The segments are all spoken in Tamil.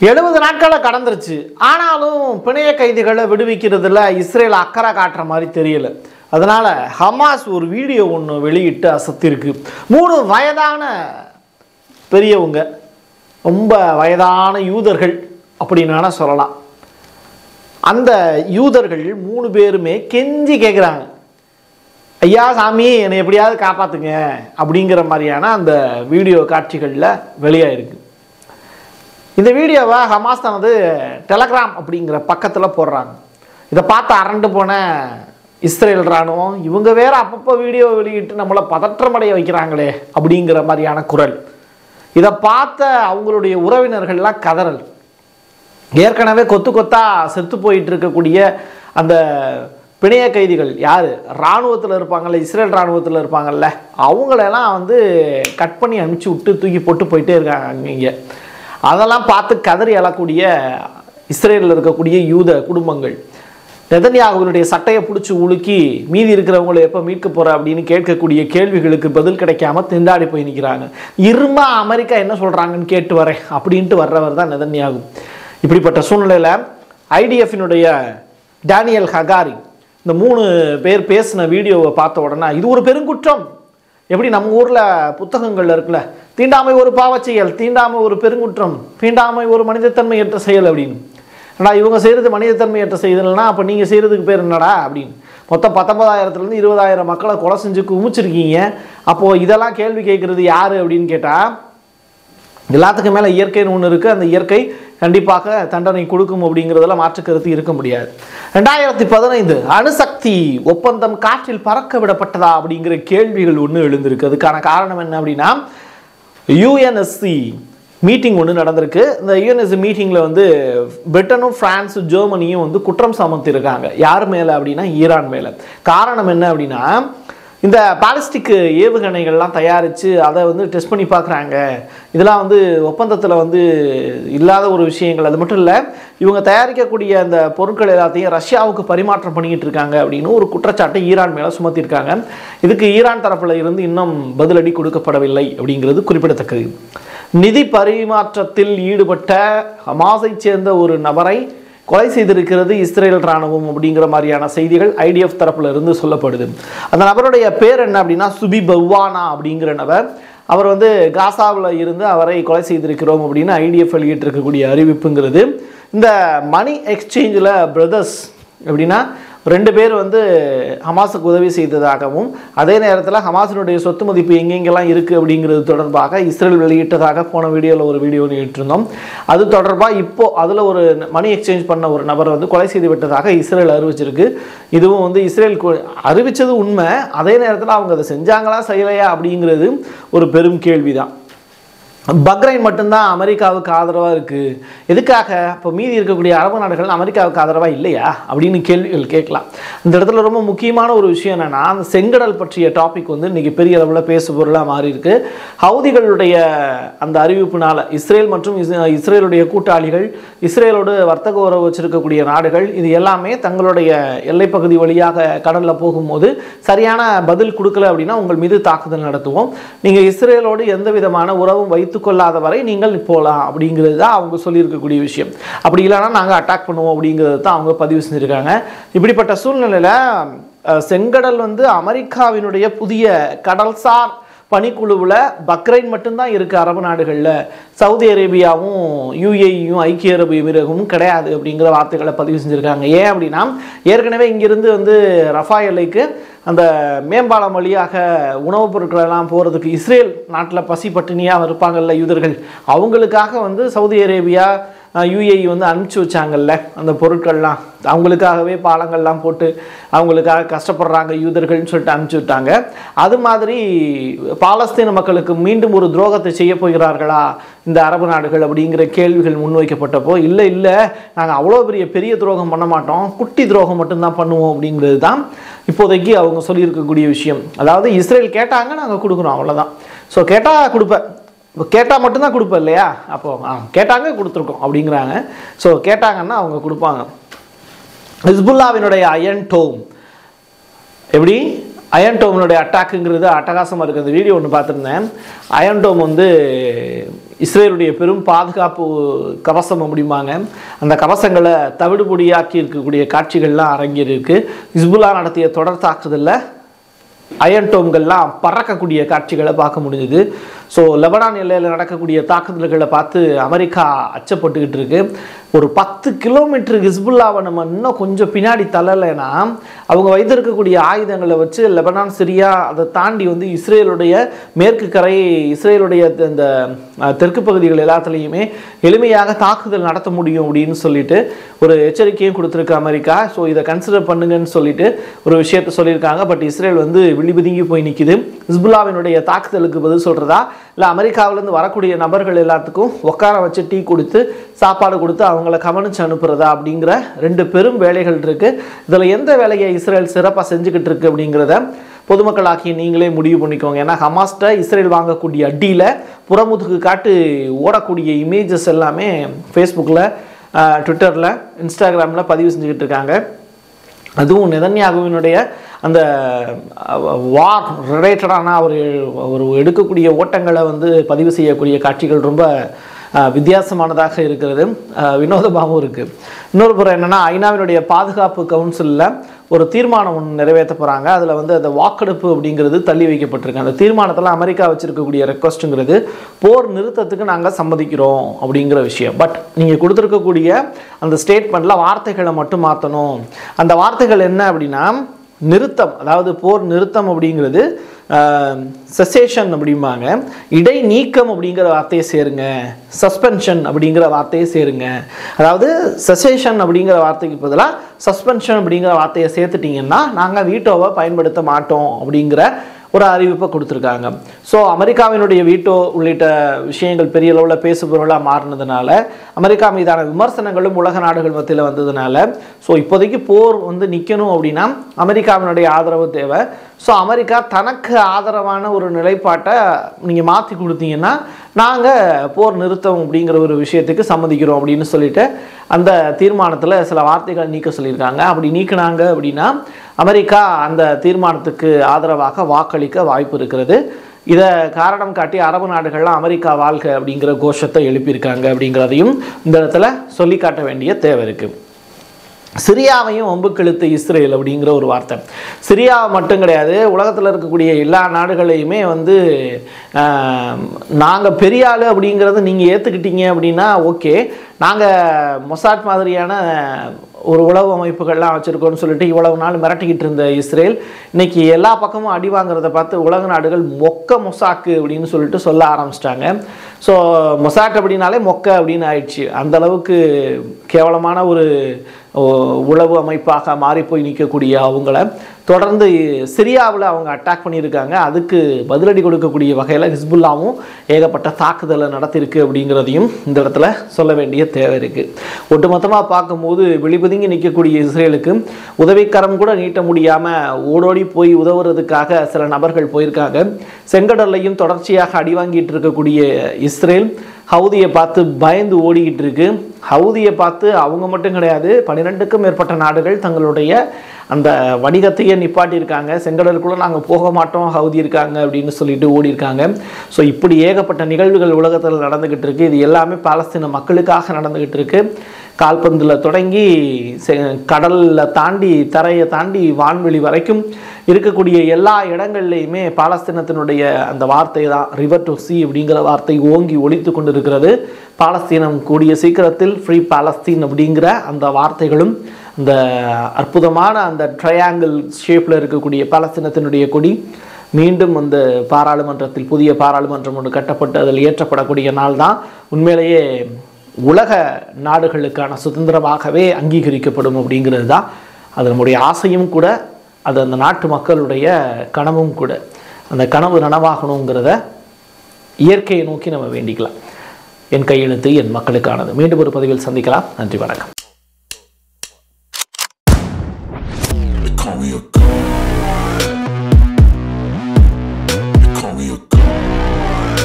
எழுபது நாட்களை கடந்துருச்சு ஆனாலும் பிணைய கைதிகளை விடுவிக்கிறதுல இஸ்ரேல் அக்கறை காட்டுற மாதிரி தெரியல அதனால ஹமாஸ் ஒரு வீடியோ ஒன்று வெளியிட்டு அசத்திருக்கு மூணு வயதான பெரியவங்க ரொம்ப வயதான யூதர்கள் அப்படின்னு வேணா சொல்லலாம் அந்த யூதர்கள் மூணு பேருமே கெஞ்சி கேட்குறாங்க ஐயா சாமி என்னை எப்படியாவது காப்பாத்துங்க அப்படிங்கிற மாதிரியான அந்த வீடியோ காட்சிகளில் வெளியாயிருக்கு இந்த வீடியோவை ஹமாஸ் தனது டெலகிராம் அப்படிங்கிற பக்கத்தில் போடுறாங்க இதை பார்த்து அரண்டு போன இஸ்ரேல் ராணுவம் இவங்க வேற அப்பப்போ வீடியோ வெளியிட்டு நம்மளை பதற்றமடைய வைக்கிறாங்களே அப்படிங்கிற மாதிரியான குரல் இதை பார்த்த அவங்களுடைய உறவினர்கள்லாம் கதறல் ஏற்கனவே கொத்து கொத்தா செத்து போயிட்டு இருக்கக்கூடிய அந்த பிணைய கைதிகள் யார் இராணுவத்தில் இருப்பாங்கல்ல இஸ்ரேல் இராணுவத்தில் இருப்பாங்கல்ல அவங்களெல்லாம் வந்து கட் பண்ணி அனுப்பிச்சி விட்டு தூக்கி போட்டு போயிட்டே இருக்காங்க இங்கே அதெல்லாம் பார்த்து கதறி எழக்கூடிய இஸ்ரேலில் இருக்கக்கூடிய யூத குடும்பங்கள் நெதன்யாகுவினுடைய சட்டையை பிடிச்சி உலுக்கி மீதி இருக்கிறவங்களை எப்போ மீட்க போற அப்படின்னு கேட்கக்கூடிய கேள்விகளுக்கு பதில் கிடைக்காம திண்டாடி போய் நிற்கிறாங்க இருமா அமெரிக்கா என்ன சொல்றாங்கன்னு கேட்டு வரேன் அப்படின்ட்டு வர்றவர் தான் நெதன்யாகு இப்படிப்பட்ட சூழ்நிலையில் ஐடிஎஃபினுடைய டேனியல் ஹகாரி இந்த மூணு பேர் பேசின வீடியோவை பார்த்த உடனே இது ஒரு பெருங்குற்றம் எப்படி நம்ம ஊரில் புத்தகங்கள்ல இருக்குல்ல தீண்டாமை ஒரு பாவச் செயல் தீண்டாமை ஒரு பெருங்குற்றம் தீண்டாமை ஒரு மனிதத்தன்மையற்ற செயல் அப்படின்னு ஏன்னா இவங்க செய்கிறது மனிதத்தன்மையற்ற செய்தல்னா அப்போ நீங்கள் செய்கிறதுக்கு பேர் என்னடா அப்படின்னு மொத்தம் பத்தொன்பதாயிரத்துலேருந்து இருபதாயிரம் மக்களை கொலை செஞ்சு குமிச்சிருக்கீங்க அப்போது இதெல்லாம் கேள்வி கேட்குறது யார் அப்படின்னு கேட்டால் எல்லாத்துக்கும் மேலே இயற்கைன்னு ஒன்று இருக்குது அந்த இயற்கை கண்டிப்பாக தண்டனை கொடுக்கும் அப்படிங்கிறதுல மாற்று கருத்து இருக்க முடியாது ரெண்டாயிரத்தி பதினைந்து அணுசக்தி ஒப்பந்தம் காற்றில் பறக்க விடப்பட்டதா அப்படிங்கிற கேள்விகள் ஒன்று எழுந்திருக்கு அதுக்கான காரணம் என்ன அப்படின்னா யூஎன்எஸ்சி மீட்டிங் ஒன்று நடந்திருக்கு இந்த யூஎன்எஸ்சி மீட்டிங்கில் வந்து பிரிட்டனும் ஃப்ரான்ஸு ஜெர்மனியும் வந்து குற்றம் சமர்த்திருக்காங்க யார் மேலே அப்படின்னா ஈரான் மேலே காரணம் என்ன அப்படின்னா இந்த பாலிஸ்டிக் ஏவுகணைகள்லாம் தயாரித்து அதை வந்து டெஸ்ட் பண்ணி பார்க்குறாங்க இதெல்லாம் வந்து ஒப்பந்தத்தில் வந்து இல்லாத ஒரு விஷயங்கள் அது மட்டும் இல்லை இவங்க தயாரிக்கக்கூடிய அந்த பொருட்கள் எல்லாத்தையும் ரஷ்யாவுக்கு பரிமாற்றம் பண்ணிக்கிட்டு இருக்காங்க அப்படின்னு ஒரு குற்றச்சாட்டை ஈரான் மேலே சுமத்திருக்காங்க இதுக்கு ஈரான் தரப்பில் இருந்து இன்னும் பதிலடி கொடுக்கப்படவில்லை அப்படிங்கிறது குறிப்பிடத்தக்கது நிதி பரிமாற்றத்தில் ஈடுபட்ட ஹமாஸைச் சேர்ந்த ஒரு நபரை கொலை செய்திருக்கிறது இஸ்ரேல் ராணுவம் அப்படிங்கிற மாதிரியான செய்திகள் ஐடிஎஃப் தரப்புல இருந்து சொல்லப்படுது அந்த நபருடைய பேர் என்ன அப்படின்னா சுபி பவ்வானா அப்படிங்கிற நபர் அவர் வந்து காசாவில் இருந்து அவரை கொலை செய்திருக்கிறோம் அப்படின்னு ஐடிஎஃப் வெளியிட்டிருக்கக்கூடிய அறிவிப்புங்கிறது இந்த மணி எக்ஸ்சேஞ்சில் பிரதர்ஸ் அப்படின்னா ரெண்டு பேர் வந்து ஹமாஸுக்கு உதவி செய்ததாகவும் அதே நேரத்தில் ஹமாஸினுடைய சொத்து மதிப்பு எங்கெங்கெல்லாம் இருக்குது அப்படிங்கிறது தொடர்பாக இஸ்ரேல் வெளியிட்டதாக போன வீடியோவில் ஒரு வீடியோ வெளியிட்டிருந்தோம் அது தொடர்பாக இப்போ அதில் ஒரு மணி எக்ஸ்சேஞ்ச் பண்ண ஒரு நபர் வந்து கொலை செய்து விட்டதாக இஸ்ரேல் அறிவிச்சிருக்கு இதுவும் வந்து இஸ்ரேல் கு- அறிவிச்சது உண்மை அதே நேரத்தில் அவங்க அதை செஞ்சாங்களா செய்யலையா அப்படிங்கிறது ஒரு பெரும் கேள்விதான் பக்ரைன் மட்டும்தான் அமெரிக்காவுக்கு ஆதரவாக இருக்குது எதுக்காக இப்போ மீதி இருக்கக்கூடிய அரபு நாடுகள் அமெரிக்காவுக்கு ஆதரவாக இல்லையா அப்படின்னு கேள்விகள் கேட்கலாம் இந்த இடத்துல ரொம்ப முக்கியமான ஒரு விஷயம் என்னென்னா அந்த செங்கடல் பற்றிய டாபிக் வந்து இன்றைக்கி பெரிய அளவில் பேசு பொருளாக மாறி இருக்கு ஹவுதிகளுடைய அந்த அறிவிப்புனால இஸ்ரேல் மற்றும் இஸ்- இஸ்ரேலுடைய கூட்டாளிகள் இஸ்ரேலோடு வர்த்தக உறவு வச்சிருக்கக்கூடிய நாடுகள் இது எல்லாமே தங்களுடைய எல்லைப்பகுதி வழியாக கடலில் போகும்போது சரியான பதில் கொடுக்கல அப்படின்னா உங்கள் மீது தாக்குதல் நடத்துவோம் நீங்கள் இஸ்ரேலோடு எந்த விதமான உறவும் வைத்துக்கொள்ளாத வரை நீங்கள் போகலாம் அப்படிங்கிறது தான் அவங்க சொல்லியிருக்கக்கூடிய விஷயம் அப்படி இல்லைன்னா நாங்கள் அட்டாக் பண்ணுவோம் அப்படிங்கிறது தான் அவங்க பதிவு செஞ்சுருக்காங்க இப்படிப்பட்ட சூழ்நிலையில் அஹ், செங்கடல் வந்து அமெரிக்காவினுடைய புதிய கடல்சார் பணிக்குழுவில் பக்ரைன் மட்டும்தான் இருக்குது அரபு நாடுகளில் சவுதி அரேபியாவும் யுஏஇயும் ஐக்கிய அரபு எமிரகமும் கிடையாது அப்படிங்கிற வார்த்தைகளை பதிவு செஞ்சுருக்காங்க ஏன் அப்படின்னா ஏற்கனவே இங்கிருந்து வந்து ரஃபா எல்லைக்கு அந்த மேம்பாலம் வழியாக உணவுப் பொருட்கள் எல்லாம் போகிறதுக்கு இஸ்ரேல் நாட்டில் பசி பட்டினியாக இருப்பாங்கல்ல யூதர்கள் அவங்களுக்காக வந்து சவுதி அரேபியா யுஏஇ வந்து அனுப்பிச்சி வச்சாங்கல்ல அந்த பொருட்கள்லாம் அவங்களுக்காகவே பாலங்கள்லாம் போட்டு அவங்களுக்காக கஷ்டப்படுறாங்க யூதர்கள்னு சொல்லிட்டு அனுப்பிச்சி விட்டாங்க அது மாதிரி பாலஸ்தீன மக்களுக்கு மீண்டும் ஒரு துரோகத்தை செய்ய போகிறார்களா இந்த அரபு நாடுகள் அப்படிங்கிற கேள்விகள் முன்வைக்கப்பட்டப்போ இல்லை இல்லை நாங்கள் அவ்வளோ பெரிய பெரிய துரோகம் பண்ண மாட்டோம் குட்டி துரோகம் மட்டும்தான் பண்ணுவோம் அப்படிங்கிறது தான் இப்போதைக்கு அவங்க சொல்லியிருக்கக்கூடிய விஷயம் அதாவது இஸ்ரேல் கேட்டாங்க நாங்கள் கொடுக்குறோம் அவ்வளோதான் ஸோ கேட்டால் கொடுப்பேன் இப்போ கேட்டால் மட்டும்தான் கொடுப்பேன் இல்லையா அப்போ ஆ கேட்டாங்க கொடுத்துருக்கோம் அப்படிங்கிறாங்க ஸோ கேட்டாங்கன்னா அவங்க கொடுப்பாங்க ஹிஸ்புல்லாவினுடைய அயன் டோம் எப்படி அயன் டோமினுடைய அட்டாக்குங்கிறது அட்டகாசமாக இருக்குது அந்த வீடியோ ஒன்று பார்த்துருந்தேன் அயன் டோம் வந்து இஸ்ரேலுடைய பெரும் பாதுகாப்பு கவசம் அப்படிம்பாங்க அந்த கவசங்களை தவிடுபொடியாக்கி இருக்கக்கூடிய காட்சிகள்லாம் அரங்கேறியிருக்கு ஹிஸ்புல்லா நடத்திய தொடர் தாக்குதலில் அயன் டோம்கள்லாம் பறக்கக்கூடிய காட்சிகளை பார்க்க முடிஞ்சுது ஸோ லெபனான் எல்லையில் நடக்கக்கூடிய தாக்குதல்களை பார்த்து அமெரிக்கா அச்சப்பட்டுக்கிட்டு இருக்கு ஒரு பத்து கிலோமீட்டர் ஹிஸ்புல்லாவை நம்ம இன்னும் கொஞ்சம் பின்னாடி தள்ளலைன்னா அவங்க வைத்திருக்கக்கூடிய ஆயுதங்களை வச்சு லெபனான் சிரியா அதை தாண்டி வந்து இஸ்ரேலுடைய மேற்கு கரை இஸ்ரேலுடைய இந்த அஹ், தெற்கு பகுதிகள் எல்லாத்துலேயுமே எளிமையாக தாக்குதல் நடத்த முடியும் அப்படின்னு சொல்லிட்டு ஒரு எச்சரிக்கையும் கொடுத்துருக்கு அமெரிக்கா ஸோ இதை கன்சிடர் பண்ணுங்கன்னு சொல்லிட்டு ஒரு விஷயத்த சொல்லியிருக்காங்க பட் இஸ்ரேல் வந்து விழிபுதுங்கி போய் நிற்கிது ஹிஸ்புல்லாவினுடைய தாக்குதலுக்கு பதில் சொல்கிறதா இல்லை அமெரிக்காவிலேருந்து வரக்கூடிய நபர்கள் எல்லாத்துக்கும் உட்கார வச்சு டீ கொடுத்து சாப்பாடு கொடுத்து அவங்கள கவனிச்சு அனுப்புறதா அப்படிங்கிற ரெண்டு பெரும் வேலைகள் இருக்குது இதில் எந்த வேலையை இஸ்ரேல் சிறப்பாக செஞ்சுக்கிட்டு இருக்கு அப்படிங்கிறத பொதுமக்களாகிய நீங்களே முடிவு பண்ணிக்கோங்க ஏன்னா ஹமாஸ்ட இஸ்ரேல் வாங்கக்கூடிய அடியில் புறமுதுகு காட்டு ஓடக்கூடிய இமேஜஸ் எல்லாமே ஃபேஸ்புக்கில் ட்விட்டரில் இன்ஸ்டாகிராமில் பதிவு செஞ்சுக்கிட்டு இருக்காங்க அதுவும் நெதன்யாகுவினுடைய அந்த வார் ரிலேட்டடான ஒரு ஒரு எடுக்கக்கூடிய ஓட்டங்களை வந்து பதிவு செய்யக்கூடிய காட்சிகள் ரொம்ப அஹ், வித்தியாசமானதாக இருக்கிறது அஹ், வினோதமாகவும் இருக்குது இன்னொரு புறம் என்னென்னா ஐநாவினுடைய பாதுகாப்பு கவுன்சிலில் ஒரு தீர்மானம் ஒன்று நிறைவேற்ற போகிறாங்க அதில் வந்து அந்த வாக்கெடுப்பு அப்படிங்கிறது தள்ளி வைக்கப்பட்டிருக்கு அந்த தீர்மானத்தில் அமெரிக்கா வச்சிருக்கக்கூடிய ரெக்வஸ்ட்டுங்கிறது போர் நிறுத்தத்துக்கு நாங்கள் சம்மதிக்கிறோம் அப்படிங்கிற விஷயம் பட் நீங்கள் கொடுத்துருக்கக்கூடிய அந்த ஸ்டேட்மெண்ட்டில் வார்த்தைகளை மட்டும் மாற்றணும் அந்த வார்த்தைகள் என்ன அப்படின்னா நிறுத்தம் அதாவது போர் நிறுத்தம் அப்படிங்கிறது செசேஷன் அப்படிம்பாங்க இடை நீக்கம் அப்படிங்கிற வார்த்தையை சேருங்க சஸ்பென்ஷன் அப்படிங்கிற வார்த்தையை சேருங்க அதாவது செசேஷன் அப்படிங்கிற வார்த்தைக்கு பதிலாக சஸ்பென்ஷன் அப்படிங்கிற வார்த்தையை சேர்த்துட்டிங்கன்னா நாங்கள் வீட்டோவை பயன்படுத்த மாட்டோம் அப்படிங்கிற ஒரு அறிவிப்பை கொடுத்துருக்காங்க ஸோ அமெரிக்காவினுடைய வீட்டோ உள்ளிட்ட விஷயங்கள் பெரிய அளவில் பேசுபொருளாக மாறினதுனால அமெரிக்கா மீதான விமர்சனங்களும் உலக நாடுகள் மத்தியில் வந்ததுனால ஸோ இப்போதைக்கு போர் வந்து நிற்கணும் அப்படின்னா அமெரிக்காவினுடைய ஆதரவு தேவை ஸோ அமெரிக்கா தனக்கு ஆதரவான ஒரு நிலைப்பாட்டை நீங்கள் மாற்றி கொடுத்தீங்கன்னா நாங்கள் போர் நிறுத்தம் அப்படிங்கிற ஒரு விஷயத்துக்கு சம்மதிக்கிறோம் அப்படின்னு சொல்லிட்டு அந்த தீர்மானத்தில் சில வார்த்தைகள் நீக்க சொல்லியிருக்காங்க அப்படி நீக்கினாங்க அப்படின்னா அமெரிக்கா அந்த தீர்மானத்துக்கு ஆதரவாக வாக்களிக்க வாய்ப்பு இருக்கிறது இதை காரணம் காட்டி அரபு நாடுகள்லாம் அமெரிக்கா வாழ்க அப்படிங்கிற கோஷத்தை எழுப்பியிருக்காங்க அப்படிங்கிறதையும் இந்த இடத்துல சொல்லி காட்ட வேண்டிய தேவை இருக்குது சிரியாவையும் ஒம்புக்கெழுத்து இஸ்ரேல் அப்படிங்கிற ஒரு வார்த்தை சிரியா மட்டும் கிடையாது உலகத்தில் இருக்கக்கூடிய எல்லா நாடுகளையுமே வந்து நாங்கள் பெரிய ஆள் அப்படிங்கிறத நீங்கள் ஏற்றுக்கிட்டீங்க அப்படின்னா ஓகே நாங்கள் மொசாட் மாதிரியான ஒரு உளவு அமைப்புகள்லாம் வச்சுருக்கோம்னு சொல்லிட்டு இவ்வளவு நாள் மிரட்டிக்கிட்டு இருந்த இஸ்ரேல் இன்னைக்கு எல்லா பக்கமும் அடி வாங்குறத பார்த்து உலக நாடுகள் மொக்க மொசாக்கு அப்படின்னு சொல்லிட்டு சொல்ல ஆரம்பிச்சிட்டாங்க ஸோ மொசாக் அப்படின்னாலே மொக்க அப்படின்னு ஆயிடுச்சு அந்த அளவுக்கு கேவலமான ஒரு ஓ, உளவு அமைப்பாக மாறி போய் நிற்கக்கூடிய அவங்கள தொடர்ந்து சிரியாவில் அவங்க அட்டாக் பண்ணியிருக்காங்க அதுக்கு பதிலடி கொடுக்கக்கூடிய வகையில் ஹிஸ்புல்லாவும் ஏகப்பட்ட தாக்குதலை நடத்தியிருக்கு அப்படிங்கிறதையும் இந்த இடத்துல சொல்ல வேண்டிய தேவை இருக்குது ஒட்டுமொத்தமாக பார்க்கும்போது வெளிபதுங்கி நிற்கக்கூடிய இஸ்ரேலுக்கு உதவிக்கரம் கூட நீட்ட முடியாமல் ஓடோடி போய் உதவுறதுக்காக சில நபர்கள் போயிருக்காங்க செங்கடல்லையும் தொடர்ச்சியாக அடி வாங்கிட்டு இருக்கக்கூடிய இஸ்ரேல் ஹவுதியை பார்த்து பயந்து ஓடிக்கிட்டு இருக்கு ஹவுதியை பார்த்து அவங்க மட்டும் கிடையாது பன்னிரெண்டுக்கும் மேற்பட்ட நாடுகள் தங்களுடைய அந்த வணிகத்தையே நிப்பாட்டியிருக்காங்க செங்கடலுக்குள்ளே நாங்கள் போக மாட்டோம் ஹவுதி இருக்காங்க அப்படின்னு சொல்லிட்டு ஓடி இருக்காங்க ஸோ இப்படி ஏகப்பட்ட நிகழ்வுகள் உலகத்தில் நடந்துக்கிட்டு இருக்கு இது எல்லாமே பாலஸ்தீன மக்களுக்காக நடந்துக்கிட்டு இருக்கு கால்பந்தில் தொடங்கி கடலில் தாண்டி தரையை தாண்டி வான்வெளி வரைக்கும் இருக்கக்கூடிய எல்லா இடங்கள்லையுமே பாலஸ்தீனத்தினுடைய அந்த வார்த்தை தான் ரிவர் டு சி அப்படிங்கிற வார்த்தை ஓங்கி ஒலித்து கொண்டு இருக்கிறது பாலஸ்தீனம் கூடிய சீக்கிரத்தில் ஃப்ரீ பாலஸ்தீன் அப்படிங்கிற அந்த வார்த்தைகளும் அந்த அற்புதமான அந்த ட்ரையாங்கிள் ஷேப்பில் இருக்கக்கூடிய பாலஸ்தீனத்தினுடைய கொடி மீண்டும் அந்த பாராளுமன்றத்தில் புதிய பாராளுமன்றம் ஒன்று கட்டப்பட்டு அதில் ஏற்றப்படக்கூடிய நாள் தான் உண்மையிலேயே உலக நாடுகளுக்கான சுதந்திரமாகவே அங்கீகரிக்கப்படும் அப்படிங்கிறது தான் அது நம்முடைய ஆசையும் கூட அது அந்த நாட்டு மக்களுடைய கனவும் கூட அந்த கனவு நனவாகணுங்கிறத இயற்கையை நோக்கி நம்ம வேண்டிக்கலாம் என் கையெழுத்து என் மக்களுக்கானது மீண்டும் ஒரு பதிவில் சந்திக்கலாம் நன்றி வணக்கம் They call me a god. They call me a god.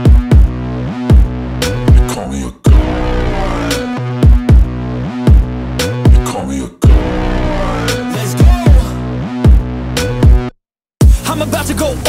They call me a god. They call me a god. Let's go. I'm about to go